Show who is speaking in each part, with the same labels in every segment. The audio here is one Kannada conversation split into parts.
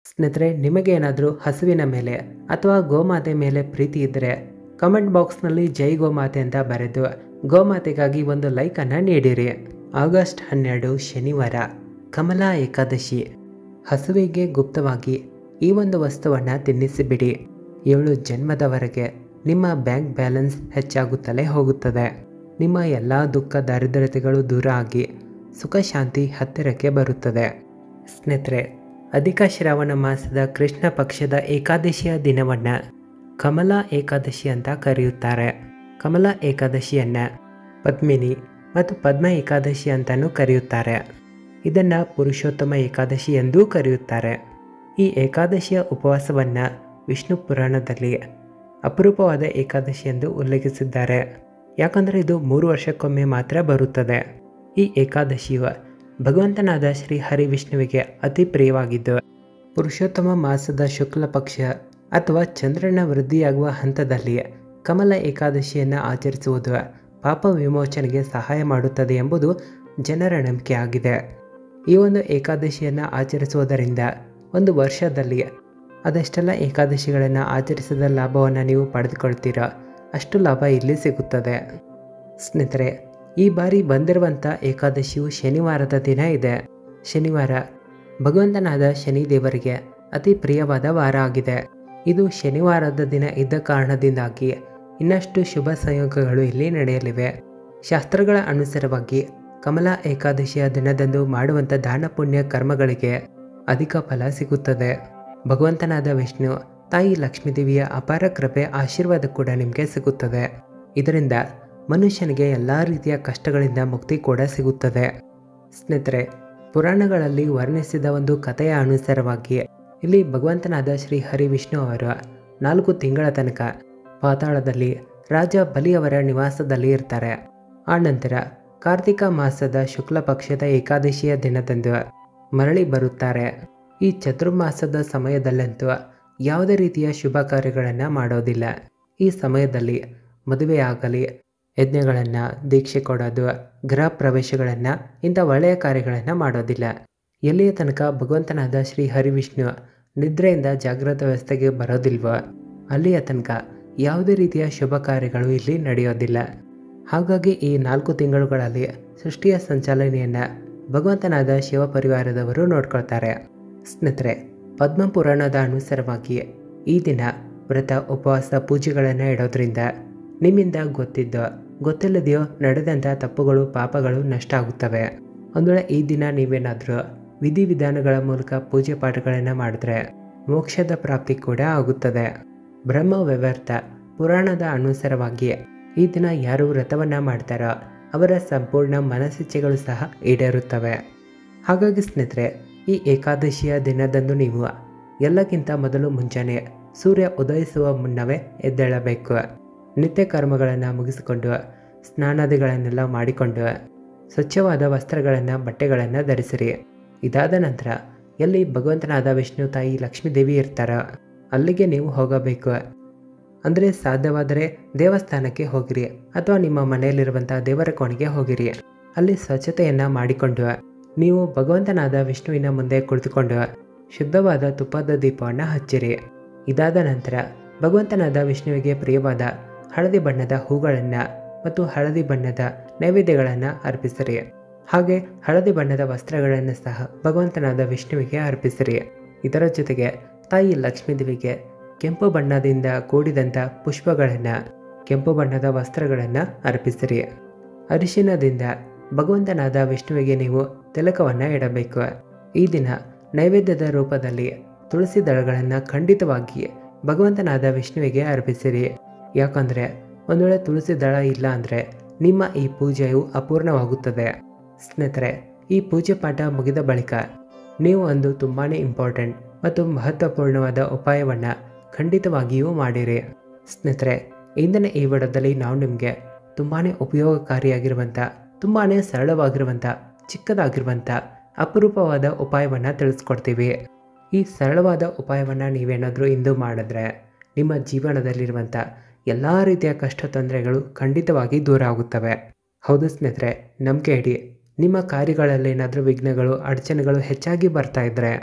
Speaker 1: ಸ್ನೇಹಿತರೆ ನಿಮಗೆ ಏನಾದರೂ ಹಸುವಿನ ಮೇಲೆ ಅಥವಾ ಗೋಮಾತೆ ಮೇಲೆ ಪ್ರೀತಿ ಇದ್ದರೆ ಕಮೆಂಟ್ ಬಾಕ್ಸ್ನಲ್ಲಿ ಜೈ ಗೋಮಾತೆ ಅಂತ ಬರೆದು ಗೋಮಾತೆಗಾಗಿ ಒಂದು ಲೈಕನ್ನು ನೀಡಿರಿ ಆಗಸ್ಟ್ ಹನ್ನೆರಡು ಶನಿವಾರ ಕಮಲಾ ಏಕಾದಶಿ ಹಸುವಿಗೆ ಗುಪ್ತವಾಗಿ ಈ ಒಂದು ವಸ್ತುವನ್ನು ತಿನ್ನಿಸಿಬಿಡಿ ಏಳು ಜನ್ಮದವರೆಗೆ ನಿಮ್ಮ ಬ್ಯಾಂಕ್ ಬ್ಯಾಲೆನ್ಸ್ ಹೆಚ್ಚಾಗುತ್ತಲೇ ಹೋಗುತ್ತದೆ ನಿಮ್ಮ ಎಲ್ಲ ದುಃಖ ದಾರಿದ್ರ್ಯತೆಗಳು ದೂರ ಆಗಿ ಸುಖ ಶಾಂತಿ ಹತ್ತಿರಕ್ಕೆ ಬರುತ್ತದೆ ಸ್ನೇಹಿತರೆ ಅಧಿಕ ಶ್ರಾವಣ ಮಾಸದ ಕೃಷ್ಣ ಪಕ್ಷದ ಏಕಾದಶಿಯ ದಿನವನ್ನು ಕಮಲಾ ಏಕಾದಶಿ ಅಂತ ಕರೆಯುತ್ತಾರೆ ಕಮಲಾ ಏಕಾದಶಿಯನ್ನು ಪದ್ಮಿನಿ ಮತ್ತು ಪದ್ಮ ಏಕಾದಶಿ ಅಂತಲೂ ಕರೆಯುತ್ತಾರೆ ಇದನ್ನು ಪುರುಷೋತ್ತಮ ಏಕಾದಶಿ ಎಂದೂ ಕರೆಯುತ್ತಾರೆ ಈ ಏಕಾದಶಿಯ ಉಪವಾಸವನ್ನು ವಿಷ್ಣು ಪುರಾಣದಲ್ಲಿ ಅಪರೂಪವಾದ ಏಕಾದಶಿ ಎಂದು ಉಲ್ಲೇಖಿಸಿದ್ದಾರೆ ಯಾಕಂದರೆ ಇದು ಮೂರು ವರ್ಷಕ್ಕೊಮ್ಮೆ ಮಾತ್ರ ಬರುತ್ತದೆ ಈ ಏಕಾದಶಿಯು ಭಗವಂತನಾದ ಶ್ರೀ ಹರಿ ವಿಷ್ಣುವಿಗೆ ಅತಿ ಪ್ರಿಯವಾಗಿದ್ದು ಪುರುಷೋತ್ತಮ ಮಾಸದ ಶುಕ್ಲ ಪಕ್ಷ ಅಥವಾ ಚಂದ್ರನ ವೃದ್ಧಿಯಾಗುವ ಹಂತದಲ್ಲಿ ಕಮಲ ಏಕಾದಶಿಯನ್ನು ಆಚರಿಸುವುದು ಪಾಪ ವಿಮೋಚನೆಗೆ ಸಹಾಯ ಮಾಡುತ್ತದೆ ಎಂಬುದು ಜನರ ನಂಬಿಕೆಯಾಗಿದೆ ಈ ಒಂದು ಏಕಾದಶಿಯನ್ನು ಆಚರಿಸುವುದರಿಂದ ಒಂದು ವರ್ಷದಲ್ಲಿ ಅದೆಷ್ಟೆಲ್ಲ ಏಕಾದಶಿಗಳನ್ನು ಆಚರಿಸಿದ ಲಾಭವನ್ನು ನೀವು ಪಡೆದುಕೊಳ್ತೀರಾ ಅಷ್ಟು ಲಾಭ ಇಲ್ಲಿ ಸಿಗುತ್ತದೆ ಸ್ನೇಹಿತರೆ ಈ ಬಾರಿ ಬಂದಿರುವಂಥ ಏಕಾದಶಿಯು ಶನಿವಾರದ ದಿನ ಇದೆ ಶನಿವಾರ ಭಗವಂತನಾದ ಶನಿ ದೇವರಿಗೆ ಅತಿ ಪ್ರಿಯವಾದ ವಾರ ಆಗಿದೆ ಇದು ಶನಿವಾರದ ದಿನ ಇದ್ದ ಕಾರಣದಿಂದಾಗಿ ಇನ್ನಷ್ಟು ಶುಭ ಸಂಯೋಗಗಳು ಇಲ್ಲಿ ನಡೆಯಲಿವೆ ಶಾಸ್ತ್ರಗಳ ಅನುಸಾರವಾಗಿ ಕಮಲಾ ಏಕಾದಶಿಯ ದಿನದಂದು ಮಾಡುವಂಥ ದಾನ ಪುಣ್ಯ ಕರ್ಮಗಳಿಗೆ ಅಧಿಕ ಫಲ ಸಿಗುತ್ತದೆ ಭಗವಂತನಾದ ವಿಷ್ಣು ತಾಯಿ ಲಕ್ಷ್ಮೀದೇವಿಯ ಅಪಾರ ಕೃಪೆ ಆಶೀರ್ವಾದ ಕೂಡ ನಿಮಗೆ ಸಿಗುತ್ತದೆ ಇದರಿಂದ ಮನುಷ್ಯನಿಗೆ ಎಲ್ಲ ರೀತಿಯ ಕಷ್ಟಗಳಿಂದ ಮುಕ್ತಿ ಕೂಡ ಸಿಗುತ್ತದೆ ಸ್ನೇಹಿತರೆ ಪುರಾಣಗಳಲ್ಲಿ ವರ್ಣಿಸಿದ ಒಂದು ಕಥೆಯ ಅನುಸಾರವಾಗಿ ಇಲ್ಲಿ ಭಗವಂತನಾದ ಶ್ರೀ ಹರಿ ವಿಷ್ಣು ಅವರು ನಾಲ್ಕು ತಿಂಗಳ ತನಕ ಪಾತಾಳದಲ್ಲಿ ರಾಜ ಬಲಿಯವರ ನಿವಾಸದಲ್ಲಿ ಇರ್ತಾರೆ ಆ ನಂತರ ಕಾರ್ತಿಕ ಮಾಸದ ಶುಕ್ಲ ಪಕ್ಷದ ಏಕಾದಶಿಯ ದಿನದಂದು ಮರಳಿ ಬರುತ್ತಾರೆ ಈ ಚತುರ್ಮಾಸದ ಸಮಯದಲ್ಲಂತೂ ಯಾವುದೇ ರೀತಿಯ ಶುಭ ಕಾರ್ಯಗಳನ್ನು ಮಾಡೋದಿಲ್ಲ ಈ ಸಮಯದಲ್ಲಿ ಮದುವೆಯಾಗಲಿ ಯಜ್ಞಗಳನ್ನು ದೀಕ್ಷೆ ಕೊಡೋದು ಗೃಹ ಪ್ರವೇಶಗಳನ್ನು ಇಂಥ ಒಳ್ಳೆಯ ಕಾರ್ಯಗಳನ್ನು ಮಾಡೋದಿಲ್ಲ ಎಲ್ಲಿಯ ತನಕ ಭಗವಂತನಾದ ಶ್ರೀ ಹರಿವಿಷ್ಣು ನಿದ್ರೆಯಿಂದ ಜಾಗೃತ ವ್ಯವಸ್ಥೆಗೆ ಬರೋದಿಲ್ವೋ ಅಲ್ಲಿಯ ತನಕ ಯಾವುದೇ ರೀತಿಯ ಶುಭ ಕಾರ್ಯಗಳು ಇಲ್ಲಿ ನಡೆಯೋದಿಲ್ಲ ಹಾಗಾಗಿ ಈ ನಾಲ್ಕು ತಿಂಗಳುಗಳಲ್ಲಿ ಸೃಷ್ಟಿಯ ಸಂಚಾಲನೆಯನ್ನು ಭಗವಂತನಾದ ಶಿವ ಪರಿವಾರದವರು ನೋಡ್ಕೊಳ್ತಾರೆ ಸ್ನೇಹಿತರೆ ಪದ್ಮ ಪುರಾಣದ ಅನುಸಾರವಾಗಿ ಈ ದಿನ ವ್ರತ ಉಪವಾಸ ಪೂಜೆಗಳನ್ನು ಇಡೋದ್ರಿಂದ ನಿಮ್ಮಿಂದ ಗೊತ್ತಿದ್ದೋ ಗೊತ್ತಿಲ್ಲದೆಯೋ ನಡೆದಂಥ ತಪ್ಪುಗಳು ಪಾಪಗಳು ನಷ್ಟ ಆಗುತ್ತವೆ ಒಂದು ವೇಳೆ ಈ ದಿನ ನೀವೇನಾದರೂ ವಿಧಿವಿಧಾನಗಳ ಮೂಲಕ ಪೂಜೆ ಪಾಠಗಳನ್ನು ಮಾಡಿದ್ರೆ ಮೋಕ್ಷದ ಪ್ರಾಪ್ತಿ ಕೂಡ ಆಗುತ್ತದೆ ಬ್ರಹ್ಮ ವ್ಯವರ್ಥ ಪುರಾಣದ ಅನುಸಾರವಾಗಿ ಈ ದಿನ ಯಾರು ವ್ರತವನ್ನು ಮಾಡ್ತಾರೋ ಅವರ ಸಂಪೂರ್ಣ ಮನಸ್ಸಿಚ್ಛೆಗಳು ಸಹ ಈಡೇರುತ್ತವೆ ಹಾಗಾಗಿ ಸ್ನೇಹಿತರೆ ಈ ಏಕಾದಶಿಯ ದಿನದಂದು ನೀವು ಎಲ್ಲಕ್ಕಿಂತ ಮೊದಲು ಮುಂಜಾನೆ ಸೂರ್ಯ ಉದಯಿಸುವ ಮುನ್ನವೇ ಎದ್ದೇಳಬೇಕು ನಿತ್ಯ ಕರ್ಮಗಳನ್ನು ಮುಗಿಸಿಕೊಂಡು ಸ್ನಾನಾದಿಗಳನ್ನೆಲ್ಲ ಮಾಡಿಕೊಂಡು ಸ್ವಚ್ಛವಾದ ವಸ್ತ್ರಗಳನ್ನು ಬಟ್ಟೆಗಳನ್ನು ಧರಿಸಿರಿ ಇದಾದ ನಂತರ ಎಲ್ಲಿ ಭಗವಂತನಾದ ವಿಷ್ಣು ತಾಯಿ ಲಕ್ಷ್ಮೀದೇವಿ ಇರ್ತಾರೋ ಅಲ್ಲಿಗೆ ನೀವು ಹೋಗಬೇಕು ಅಂದರೆ ಸಾಧ್ಯವಾದರೆ ದೇವಸ್ಥಾನಕ್ಕೆ ಹೋಗಿರಿ ಅಥವಾ ನಿಮ್ಮ ಮನೆಯಲ್ಲಿರುವಂಥ ದೇವರ ಕೋಣೆಗೆ ಹೋಗಿರಿ ಅಲ್ಲಿ ಸ್ವಚ್ಛತೆಯನ್ನು ಮಾಡಿಕೊಂಡು ನೀವು ಭಗವಂತನಾದ ವಿಷ್ಣುವಿನ ಮುಂದೆ ಕುಳಿತುಕೊಂಡು ಶುದ್ಧವಾದ ತುಪ್ಪದ ದೀಪವನ್ನು ಹಚ್ಚಿರಿ ಇದಾದ ನಂತರ ಭಗವಂತನಾದ ವಿಷ್ಣುವಿಗೆ ಪ್ರಿಯವಾದ ಹಳದಿ ಬಣ್ಣದ ಹೂಗಳನ್ನು ಮತ್ತು ಹಳದಿ ಬಣ್ಣದ ನೈವೇದ್ಯಗಳನ್ನು ಅರ್ಪಿಸಿರಿ ಹಾಗೆ ಹಳದಿ ಬಣ್ಣದ ವಸ್ತ್ರಗಳನ್ನು ಸಹ ಭಗವಂತನಾದ ವಿಷ್ಣುವಿಗೆ ಅರ್ಪಿಸಿರಿ ಇದರ ಜೊತೆಗೆ ತಾಯಿ ಲಕ್ಷ್ಮೀದೇವಿಗೆ ಕೆಂಪು ಬಣ್ಣದಿಂದ ಕೂಡಿದಂಥ ಪುಷ್ಪಗಳನ್ನು ಕೆಂಪು ಬಣ್ಣದ ವಸ್ತ್ರಗಳನ್ನು ಅರ್ಪಿಸಿರಿ ಅರಿಶಿನದಿಂದ ಭಗವಂತನಾದ ವಿಷ್ಣುವಿಗೆ ನೀವು ತಿಲಕವನ್ನು ಇಡಬೇಕು ಈ ದಿನ ನೈವೇದ್ಯದ ರೂಪದಲ್ಲಿ ತುಳಸಿ ದಳಗಳನ್ನು ಖಂಡಿತವಾಗಿ ಭಗವಂತನಾದ ವಿಷ್ಣುವಿಗೆ ಅರ್ಪಿಸಿರಿ ಯಾಕಂದರೆ ಒಂದು ವೇಳೆ ತುಳಸಿ ದಳ ಇಲ್ಲ ಅಂದರೆ ನಿಮ್ಮ ಈ ಪೂಜೆಯು ಅಪೂರ್ಣವಾಗುತ್ತದೆ ಸ್ನೇಹಿತರೆ ಈ ಪೂಜೆ ಪಾಠ ಮುಗಿದ ಬಳಿಕ ನೀವು ಒಂದು ತುಂಬಾ ಇಂಪಾರ್ಟೆಂಟ್ ಮತ್ತು ಮಹತ್ವಪೂರ್ಣವಾದ ಉಪಾಯವನ್ನು ಖಂಡಿತವಾಗಿಯೂ ಮಾಡಿರಿ ಸ್ನೇಹಿತರೆ ಇಂದಿನ ಈ ವಿಡಿಯೋದಲ್ಲಿ ನಾವು ನಿಮಗೆ ತುಂಬಾ ಉಪಯೋಗಕಾರಿಯಾಗಿರುವಂಥ ತುಂಬಾ ಸರಳವಾಗಿರುವಂಥ ಚಿಕ್ಕದಾಗಿರುವಂಥ ಅಪರೂಪವಾದ ಉಪಾಯವನ್ನು ತಿಳಿಸ್ಕೊಡ್ತೀವಿ ಈ ಸರಳವಾದ ಉಪಾಯವನ್ನು ನೀವೇನಾದರೂ ಇಂದು ಮಾಡಿದ್ರೆ ನಿಮ್ಮ ಜೀವನದಲ್ಲಿರುವಂಥ ಎಲ್ಲ ರೀತಿಯ ಕಷ್ಟ ತೊಂದರೆಗಳು ಖಂಡಿತವಾಗಿ ದೂರ ಆಗುತ್ತವೆ ಹೌದು ಸ್ನೇಹಿತರೆ ನಂಬಿಕೆ ಇಡಿ ನಿಮ್ಮ ಕಾರ್ಯಗಳಲ್ಲಿ ಏನಾದರೂ ವಿಘ್ನಗಳು ಅಡಚಣೆಗಳು ಹೆಚ್ಚಾಗಿ ಬರ್ತಾ ಇದ್ದರೆ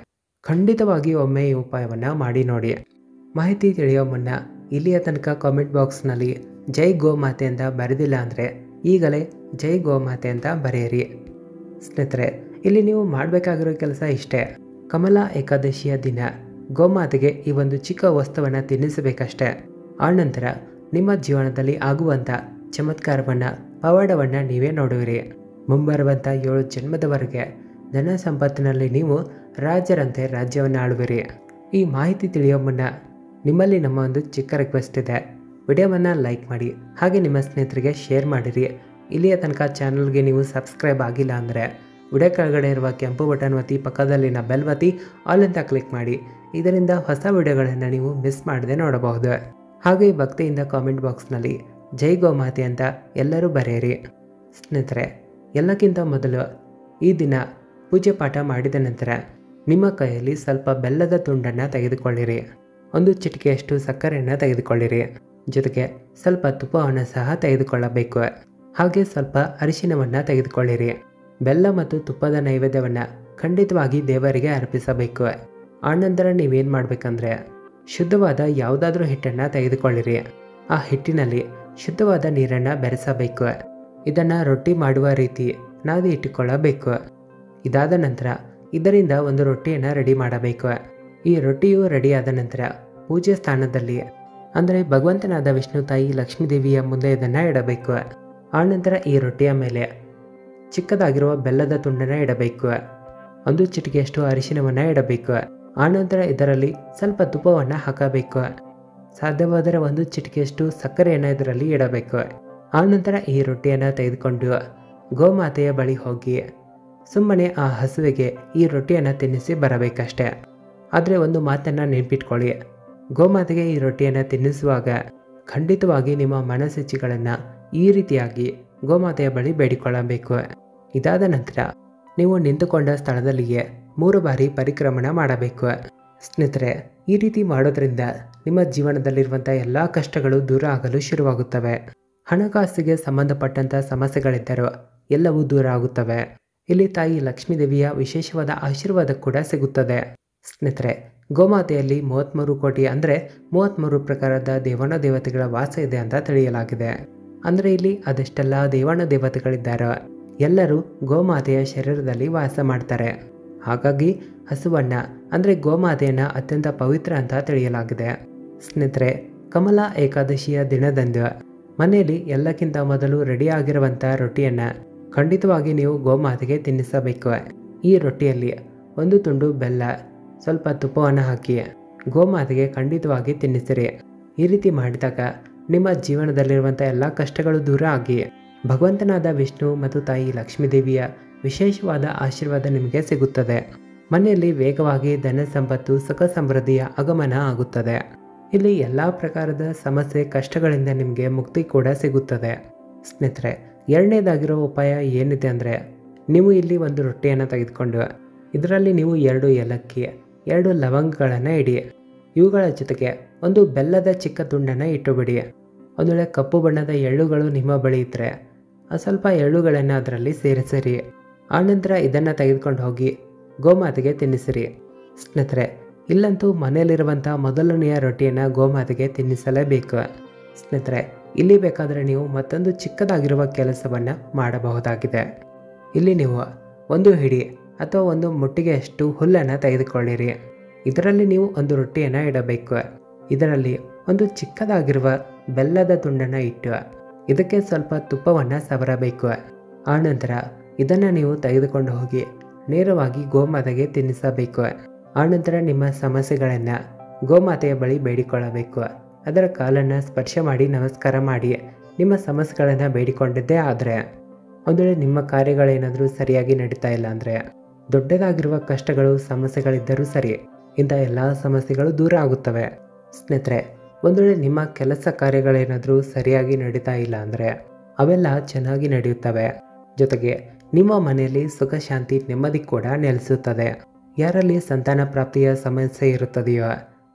Speaker 1: ಖಂಡಿತವಾಗಿ ಒಮ್ಮೆ ಈ ಉಪಾಯವನ್ನು ಮಾಡಿ ನೋಡಿ ಮಾಹಿತಿ ತಿಳಿಯೋ ಮುನ್ನ ಇಲ್ಲಿಯ ತನಕ ಕಾಮೆಂಟ್ ಬಾಕ್ಸ್ನಲ್ಲಿ ಜೈ ಗೋಮಾತೆ ಅಂತ ಬರೆದಿಲ್ಲ ಅಂದರೆ ಈಗಲೇ ಜೈ ಗೋಮಾತೆ ಅಂತ ಬರೆಯಿರಿ ಸ್ನೇಹಿತರೆ ಇಲ್ಲಿ ನೀವು ಮಾಡಬೇಕಾಗಿರೋ ಕೆಲಸ ಇಷ್ಟೇ ಕಮಲ ಏಕಾದಶಿಯ ದಿನ ಗೋಮಾತೆಗೆ ಈ ಒಂದು ಚಿಕ್ಕ ವಸ್ತುವನ್ನು ತಿನ್ನಿಸಬೇಕಷ್ಟೇ ಆನಂತರ ನಿಮ್ಮ ಜೀವನದಲ್ಲಿ ಆಗುವಂಥ ಚಮತ್ಕಾರವನ್ನು ಪವಾಡವನ್ನು ನೀವೇ ನೋಡುವಿರಿ ಮುಂಬರುವಂಥ ಏಳು ಜನ್ಮದವರೆಗೆ ಧನ ಸಂಪತ್ತಿನಲ್ಲಿ ನೀವು ರಾಜರಂತೆ ರಾಜ್ಯವನ್ನು ಆಳುವಿರಿ ಈ ಮಾಹಿತಿ ತಿಳಿಯೋ ಮುನ್ನ ನಿಮ್ಮಲ್ಲಿ ನಮ್ಮ ಒಂದು ಚಿಕ್ಕ ರಿಕ್ವೆಸ್ಟ್ ಇದೆ ವಿಡಿಯೋವನ್ನು ಲೈಕ್ ಮಾಡಿ ಹಾಗೆ ನಿಮ್ಮ ಸ್ನೇಹಿತರಿಗೆ ಶೇರ್ ಮಾಡಿರಿ ಇಲ್ಲಿಯ ತನಕ ಚಾನಲ್ಗೆ ನೀವು ಸಬ್ಸ್ಕ್ರೈಬ್ ಆಗಿಲ್ಲ ಅಂದರೆ ವಿಡಿಯೋ ಕೆಳಗಡೆ ಇರುವ ಕೆಂಪು ಬಟನ್ ಒತ್ತಿ ಪಕ್ಕದಲ್ಲಿನ ಬೆಲ್ ಒತ್ತಿ ಆಲ್ ಅಂತ ಕ್ಲಿಕ್ ಮಾಡಿ ಇದರಿಂದ ಹೊಸ ವಿಡಿಯೋಗಳನ್ನು ನೀವು ಮಿಸ್ ಮಾಡದೆ ನೋಡಬಹುದು ಹಾಗೆ ಭಕ್ತಿಯಿಂದ ಕಾಮೆಂಟ್ ಬಾಕ್ಸ್ನಲ್ಲಿ ಜೈ ಗೋಮಾತೆ ಅಂತ ಎಲ್ಲರೂ ಬರೆಯಿರಿ ಸ್ನೇಹಿತರೆ ಎಲ್ಲಕ್ಕಿಂತ ಮೊದಲು ಈ ದಿನ ಪೂಜೆ ಪಾಠ ಮಾಡಿದ ನಂತರ ನಿಮ್ಮ ಕೈಯಲ್ಲಿ ಸ್ವಲ್ಪ ಬೆಲ್ಲದ ತುಂಡನ್ನು ತೆಗೆದುಕೊಳ್ಳಿರಿ ಒಂದು ಚಿಟಿಕೆಯಷ್ಟು ಸಕ್ಕರೆಯನ್ನು ತೆಗೆದುಕೊಳ್ಳಿರಿ ಜೊತೆಗೆ ಸ್ವಲ್ಪ ತುಪ್ಪವನ್ನು ಸಹ ತೆಗೆದುಕೊಳ್ಳಬೇಕು ಹಾಗೆ ಸ್ವಲ್ಪ ಅರಿಶಿನವನ್ನು ತೆಗೆದುಕೊಳ್ಳಿರಿ ಬೆಲ್ಲ ಮತ್ತು ತುಪ್ಪದ ನೈವೇದ್ಯವನ್ನು ಖಂಡಿತವಾಗಿ ದೇವರಿಗೆ ಅರ್ಪಿಸಬೇಕು ಆನಂತರ ನೀವೇನು ಮಾಡಬೇಕಂದ್ರೆ ಶುದ್ಧವಾದ ಯಾವುದಾದ್ರೂ ಹಿಟ್ಟನ್ನು ತೆಗೆದುಕೊಳ್ಳಿರಿ ಆ ಹಿಟ್ಟಿನಲ್ಲಿ ಶುದ್ಧವಾದ ನೀರನ್ನು ಬೆರೆಸಬೇಕು ಇದನ್ನು ರೊಟ್ಟಿ ಮಾಡುವ ರೀತಿ ನಾದಿ ಇಟ್ಟುಕೊಳ್ಳಬೇಕು ಇದಾದ ನಂತರ ಇದರಿಂದ ಒಂದು ರೊಟ್ಟಿಯನ್ನು ರೆಡಿ ಮಾಡಬೇಕು ಈ ರೊಟ್ಟಿಯು ರೆಡಿಯಾದ ನಂತರ ಪೂಜೆ ಸ್ಥಾನದಲ್ಲಿ ಅಂದರೆ ಭಗವಂತನಾದ ವಿಷ್ಣು ತಾಯಿ ಲಕ್ಷ್ಮೀ ದೇವಿಯ ಮುಂದೆ ಇದನ್ನು ಇಡಬೇಕು ಆನಂತರ ಈ ರೊಟ್ಟಿಯ ಮೇಲೆ ಚಿಕ್ಕದಾಗಿರುವ ಬೆಲ್ಲದ ತುಂಡನ್ನು ಇಡಬೇಕು ಒಂದು ಚಿಟಿಕೆಯಷ್ಟು ಅರಿಶಿನವನ್ನು ಇಡಬೇಕು ಆನಂತರ ಇದರಲ್ಲಿ ಸ್ವಲ್ಪ ತುಪ್ಪವನ್ನು ಹಾಕಬೇಕು ಸಾಧ್ಯವಾದರೆ ಒಂದು ಚಿಟಿಕೆಯಷ್ಟು ಸಕ್ಕರೆಯನ್ನು ಇದರಲ್ಲಿ ಇಡಬೇಕು ಆನಂತರ ಈ ರೊಟ್ಟಿಯನ್ನು ತೆಗೆದುಕೊಂಡು ಗೋಮಾತೆಯ ಬಳಿ ಹೋಗಿ ಸುಮ್ಮನೆ ಆ ಹಸುವಿಗೆ ಈ ರೊಟ್ಟಿಯನ್ನು ತಿನ್ನಿಸಿ ಬರಬೇಕಷ್ಟೆ ಆದರೆ ಒಂದು ಮಾತನ್ನು ನೆನ್ಪಿಟ್ಕೊಳ್ಳಿ ಗೋಮಾತೆಗೆ ಈ ರೊಟ್ಟಿಯನ್ನು ತಿನ್ನಿಸುವಾಗ ಖಂಡಿತವಾಗಿ ನಿಮ್ಮ ಮನಸ್ಸಿಚ್ಛೆಗಳನ್ನು ಈ ರೀತಿಯಾಗಿ ಗೋಮಾತೆಯ ಬಳಿ ಬೇಡಿಕೊಳ್ಳಬೇಕು ಇದಾದ ನಂತರ ನೀವು ನಿಂತುಕೊಂಡ ಸ್ಥಳದಲ್ಲಿಯೇ ಮೂರು ಬಾರಿ ಪರಿಕ್ರಮಣ ಮಾಡಬೇಕು ಸ್ನೇಹಿತರೆ ಈ ರೀತಿ ಮಾಡೋದ್ರಿಂದ ನಿಮ್ಮ ಜೀವನದಲ್ಲಿರುವಂಥ ಎಲ್ಲ ಕಷ್ಟಗಳು ದೂರ ಆಗಲು ಶುರುವಾಗುತ್ತವೆ ಹಣಕಾಸಿಗೆ ಸಂಬಂಧಪಟ್ಟಂಥ ಸಮಸ್ಯೆಗಳಿದ್ದರೂ ಎಲ್ಲವೂ ದೂರ ಆಗುತ್ತವೆ ಇಲ್ಲಿ ತಾಯಿ ಲಕ್ಷ್ಮೀ ದೇವಿಯ ವಿಶೇಷವಾದ ಆಶೀರ್ವಾದ ಕೂಡ ಸಿಗುತ್ತದೆ ಸ್ನೇಹಿತರೆ ಗೋಮಾತೆಯಲ್ಲಿ ಮೂವತ್ತ್ಮೂರು ಕೋಟಿ ಅಂದರೆ ಮೂವತ್ತ್ಮೂರು ಪ್ರಕಾರದ ದೇವಾನ ದೇವತೆಗಳ ವಾಸ ಇದೆ ಅಂತ ತಿಳಿಯಲಾಗಿದೆ ಅಂದರೆ ಇಲ್ಲಿ ಅದೆಷ್ಟೆಲ್ಲ ದೇವಾನ ದೇವತೆಗಳಿದ್ದಾರೋ ಎಲ್ಲರೂ ಗೋಮಾತೆಯ ಶರೀರದಲ್ಲಿ ವಾಸ ಮಾಡ್ತಾರೆ ಹಾಗಾಗಿ ಹಸುವನ್ನ ಅಂದರೆ ಗೋಮಾತೆಯನ್ನು ಅತ್ಯಂತ ಪವಿತ್ರ ಅಂತ ತಿಳಿಯಲಾಗಿದೆ ಸ್ನೇಹಿತರೆ ಕಮಲ ಏಕಾದಶಿಯ ದಿನದಂದು ಮನೆಯಲ್ಲಿ ಎಲ್ಲಕ್ಕಿಂತ ಮೊದಲು ರೆಡಿ ಆಗಿರುವಂಥ ರೊಟ್ಟಿಯನ್ನು ಖಂಡಿತವಾಗಿ ನೀವು ಗೋಮಾತೆಗೆ ತಿನ್ನಿಸಬೇಕು ಈ ರೊಟ್ಟಿಯಲ್ಲಿ ಒಂದು ತುಂಡು ಬೆಲ್ಲ ಸ್ವಲ್ಪ ತುಪ್ಪವನ್ನು ಹಾಕಿ ಗೋಮಾತೆಗೆ ಖಂಡಿತವಾಗಿ ತಿನ್ನಿಸಿರಿ ಈ ರೀತಿ ಮಾಡಿದಾಗ ನಿಮ್ಮ ಜೀವನದಲ್ಲಿರುವಂಥ ಎಲ್ಲ ಕಷ್ಟಗಳು ದೂರ ಆಗಿ ಭಗವಂತನಾದ ವಿಷ್ಣು ಮತ್ತು ತಾಯಿ ಲಕ್ಷ್ಮೀದೇವಿಯ ವಿಶೇಷವಾದ ಆಶೀರ್ವಾದ ನಿಮಗೆ ಸಿಗುತ್ತದೆ ಮನೆಯಲ್ಲಿ ವೇಗವಾಗಿ ಧನ ಸಂಪತ್ತು ಸುಖ ಸಮೃದ್ಧಿಯ ಆಗಮನ ಆಗುತ್ತದೆ ಇಲ್ಲಿ ಎಲ್ಲ ಪ್ರಕಾರದ ಸಮಸ್ಯೆ ಕಷ್ಟಗಳಿಂದ ನಿಮಗೆ ಮುಕ್ತಿ ಕೂಡ ಸಿಗುತ್ತದೆ ಸ್ನೇಹಿತರೆ ಎರಡನೇದಾಗಿರೋ ಉಪಾಯ ಏನಿದೆ ಅಂದರೆ ನೀವು ಇಲ್ಲಿ ಒಂದು ರೊಟ್ಟಿಯನ್ನು ತೆಗೆದುಕೊಂಡು ಇದರಲ್ಲಿ ನೀವು ಎರಡು ಏಲಕ್ಕಿ ಎರಡು ಲವಂಗಗಳನ್ನು ಇಡಿ ಇವುಗಳ ಜೊತೆಗೆ ಒಂದು ಬೆಲ್ಲದ ಚಿಕ್ಕ ತುಂಡನ್ನು ಇಟ್ಟುಬಿಡಿ ಒಂದು ವೇಳೆ ಕಪ್ಪು ಬಣ್ಣದ ಎಳ್ಳುಗಳು ನಿಮ್ಮ ಬಳಿ ಇದ್ದರೆ ಸ್ವಲ್ಪ ಎಳ್ಳುಗಳನ್ನು ಅದರಲ್ಲಿ ಸೇರಿಸಿರಿ ಆನಂತರ ಇದನ್ನು ತೆಗೆದುಕೊಂಡು ಹೋಗಿ ಗೋಮಾತೆಗೆ ತಿನ್ನಿಸಿರಿ ಸ್ನೇಹಿತರೆ ಇಲ್ಲಂತೂ ಮನೆಯಲ್ಲಿರುವಂಥ ಮೊದಲನೆಯ ರೊಟ್ಟಿಯನ್ನು ಗೋಮಾತೆಗೆ ತಿನ್ನಿಸಲೇಬೇಕು ಸ್ನೇಹಿತರೆ ಇಲ್ಲಿ ಬೇಕಾದರೆ ನೀವು ಮತ್ತೊಂದು ಚಿಕ್ಕದಾಗಿರುವ ಕೆಲಸವನ್ನು ಮಾಡಬಹುದಾಗಿದೆ ಇಲ್ಲಿ ನೀವು ಒಂದು ಹಿಡಿ ಅಥವಾ ಒಂದು ಮುಟ್ಟಿಗೆಯಷ್ಟು ಹುಲ್ಲನ್ನು ತೆಗೆದುಕೊಳ್ಳಿರಿ ಇದರಲ್ಲಿ ನೀವು ಒಂದು ರೊಟ್ಟಿಯನ್ನು ಇಡಬೇಕು ಇದರಲ್ಲಿ ಒಂದು ಚಿಕ್ಕದಾಗಿರುವ ಬೆಲ್ಲದ ತುಂಡನ್ನು ಇಟ್ಟು ಇದಕ್ಕೆ ಸ್ವಲ್ಪ ತುಪ್ಪವನ್ನು ಸವರಬೇಕು ಆನಂತರ ಇದನ್ನು ನೀವು ತೆಗೆದುಕೊಂಡು ಹೋಗಿ ನೇರವಾಗಿ ಗೋಮಾತೆಗೆ ತಿನ್ನಿಸಬೇಕು ಆನಂತರ ನಿಮ್ಮ ಸಮಸ್ಯೆಗಳನ್ನು ಗೋಮಾತೆಯ ಬಳಿ ಬೇಡಿಕೊಳ್ಳಬೇಕು ಅದರ ಕಾಲನ್ನು ಸ್ಪರ್ಶ ಮಾಡಿ ನಮಸ್ಕಾರ ಮಾಡಿ ನಿಮ್ಮ ಸಮಸ್ಯೆಗಳನ್ನು ಬೇಡಿಕೊಂಡಿದ್ದೇ ಆದರೆ ಒಂದು ವೇಳೆ ನಿಮ್ಮ ಕಾರ್ಯಗಳೇನಾದರೂ ಸರಿಯಾಗಿ ನಡೀತಾ ಇಲ್ಲ ಅಂದರೆ ದೊಡ್ಡದಾಗಿರುವ ಕಷ್ಟಗಳು ಸಮಸ್ಯೆಗಳಿದ್ದರೂ ಸರಿ ಇಂಥ ಎಲ್ಲ ಸಮಸ್ಯೆಗಳು ದೂರ ಆಗುತ್ತವೆ ಸ್ನೇಹಿತರೆ ಒಂದು ವೇಳೆ ನಿಮ್ಮ ಕೆಲಸ ಕಾರ್ಯಗಳೇನಾದರೂ ಸರಿಯಾಗಿ ನಡೀತಾ ಇಲ್ಲ ಅಂದರೆ ಅವೆಲ್ಲ ಚೆನ್ನಾಗಿ ನಡೆಯುತ್ತವೆ ಜೊತೆಗೆ ನಿಮ್ಮ ಮನೆಯಲ್ಲಿ ಸುಖ ಶಾಂತಿ ನೆಮ್ಮದಿ ಕೂಡ ನೆಲೆಸುತ್ತದೆ ಯಾರಲ್ಲಿ ಸಂತಾನ ಪ್ರಾಪ್ತಿಯ ಸಮಸ್ಯೆ ಇರುತ್ತದೆಯೋ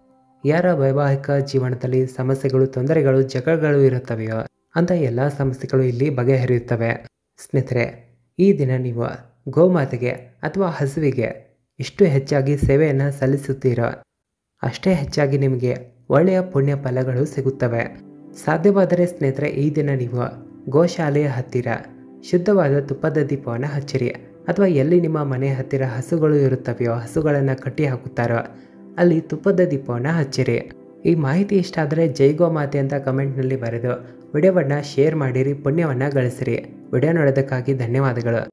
Speaker 1: ಯಾರ ವೈವಾಹಿಕ ಜೀವನದಲ್ಲಿ ಸಮಸ್ಯೆಗಳು ತೊಂದರೆಗಳು ಜಗಳಗಳು ಇರುತ್ತವೆಯೋ ಅಂತ ಎಲ್ಲ ಸಮಸ್ಯೆಗಳು ಇಲ್ಲಿ ಬಗೆಹರಿಯುತ್ತವೆ ಸ್ನೇಹಿತರೆ ಈ ದಿನ ನೀವು ಗೋಮಾತೆಗೆ ಅಥವಾ ಹಸುವಿಗೆ ಎಷ್ಟು ಹೆಚ್ಚಾಗಿ ಸೇವೆಯನ್ನು ಸಲ್ಲಿಸುತ್ತೀರೋ ಅಷ್ಟೇ ಹೆಚ್ಚಾಗಿ ನಿಮಗೆ ಒಳ್ಳೆಯ ಪುಣ್ಯ ಫಲಗಳು ಸಿಗುತ್ತವೆ ಸಾಧ್ಯವಾದರೆ ಸ್ನೇಹಿತರೆ ಈ ದಿನ ನೀವು ಗೋಶಾಲೆಯ ಹತ್ತಿರ ಶುದ್ಧವಾದ ತುಪ್ಪದ ದೀಪವನ್ನು ಹಚ್ಚಿರಿ ಅಥವಾ ಎಲ್ಲಿ ನಿಮ್ಮ ಮನೆ ಹತ್ತಿರ ಹಸುಗಳು ಇರುತ್ತವೆಯೋ ಹಸುಗಳನ್ನು ಕಟ್ಟಿ ಹಾಕುತ್ತಾರೋ ಅಲ್ಲಿ ತುಪ್ಪದ ದೀಪವನ್ನು ಹಚ್ಚಿರಿ ಈ ಮಾಹಿತಿ ಇಷ್ಟ ಆದರೆ ಜೈ ಗೋಮಾತೆ ಅಂತ ಕಮೆಂಟ್ನಲ್ಲಿ ಬರೆದು ವಿಡಿಯೋವನ್ನು ಶೇರ್ ಮಾಡಿರಿ ಪುಣ್ಯವನ್ನು ಗಳಿಸಿರಿ ವಿಡಿಯೋ ನೋಡೋದಕ್ಕಾಗಿ ಧನ್ಯವಾದಗಳು